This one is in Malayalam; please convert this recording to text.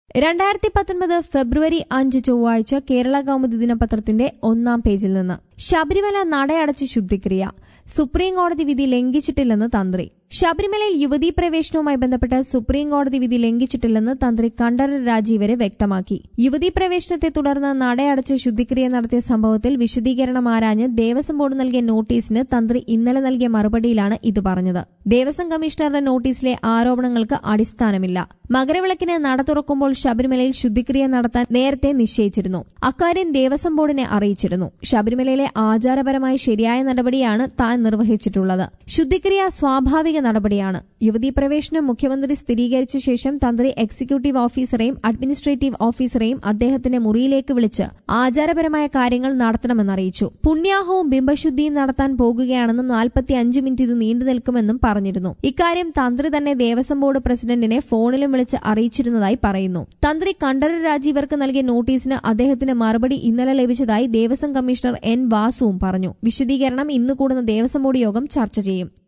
രണ്ടായിരത്തി പത്തൊൻപത് ഫെബ്രുവരി അഞ്ച് ചൊവ്വാഴ്ച കേരള കൗമുദി ദിനപത്രത്തിന്റെ ഒന്നാം പേജിൽ നിന്ന് ശബരിമല നടയടച്ച് ശുദ്ധിക്രിയ സുപ്രീം കോടതി വിധി ലംഘിച്ചിട്ടില്ലെന്ന് തന്ത്രി ശബരിമലയിൽ യുവതീ പ്രവേശനവുമായി ബന്ധപ്പെട്ട് സുപ്രീം കോടതി വിധി ലംഘിച്ചിട്ടില്ലെന്ന് തന്ത്രി കണ്ഠരര് രാജീവരെ വ്യക്തമാക്കി യുവതീ പ്രവേശനത്തെ തുടർന്ന് നടയടച്ച് ശുദ്ധിക്രിയ നടത്തിയ സംഭവത്തിൽ വിശദീകരണം ആരാഞ്ഞ് ദേവസ്വം ബോർഡ് നൽകിയ നോട്ടീസിന് തന്ത്രി ഇന്നലെ നൽകിയ മറുപടിയിലാണ് ഇത് പറഞ്ഞത് ദേവസ്വം കമ്മീഷണറുടെ നോട്ടീസിലെ ആരോപണങ്ങൾക്ക് അടിസ്ഥാനമില്ല മകരവിളക്കിന് നട തുറക്കുമ്പോൾ ശബരിമലയിൽ ശുദ്ധിക്രിയ നടത്താൻ നേരത്തെ നിശ്ചയിച്ചിരുന്നു അക്കാര്യം ദേവസ്വം ബോർഡിനെ അറിയിച്ചിരുന്നു ശബരിമലയിലെ ആചാരപരമായി ശരിയായ നടപടിയാണ് താൻ നിർവഹിച്ചിട്ടുള്ളത് ശുദ്ധിക്രിയ സ്വാഭാവിക നടപടിയാണ് യുവതീ പ്രവേശനം മുഖ്യമന്ത്രി സ്ഥിരീകരിച്ച ശേഷം തന്ത്രി എക്സിക്യൂട്ടീവ് ഓഫീസറെയും അഡ്മിനിസ്ട്രേറ്റീവ് ഓഫീസറെയും അദ്ദേഹത്തിന്റെ മുറിയിലേക്ക് വിളിച്ച് ആചാരപരമായ കാര്യങ്ങൾ നടത്തണമെന്നറിയിച്ചു പുണ്യാഹവും ബിംബശുദ്ധിയും നടത്താൻ പോകുകയാണെന്നും നാൽപ്പത്തി അഞ്ച് മിനിറ്റ് ഇത് നീണ്ടു നിൽക്കുമെന്നും പറഞ്ഞിരുന്നു ഇക്കാര്യം തന്ത്രി തന്നെ ദേവസ്വം ബോർഡ് പ്രസിഡന്റിനെ ഫോണിലും വിളിച്ച് അറിയിച്ചിരുന്നതായി പറയുന്നു തന്ത്രി കണ്ഠര രാജീവർക്ക് നൽകിയ നോട്ടീസിന് അദ്ദേഹത്തിന് മറുപടി ഇന്നലെ ലഭിച്ചതായി ദേവസ്വം കമ്മീഷണർ എൻ വാസുവും പറഞ്ഞു വിശദീകരണം ഇന്ന് കൂടുന്ന ദേവസ്വം ബോർഡ് യോഗം ചർച്ച ചെയ്യും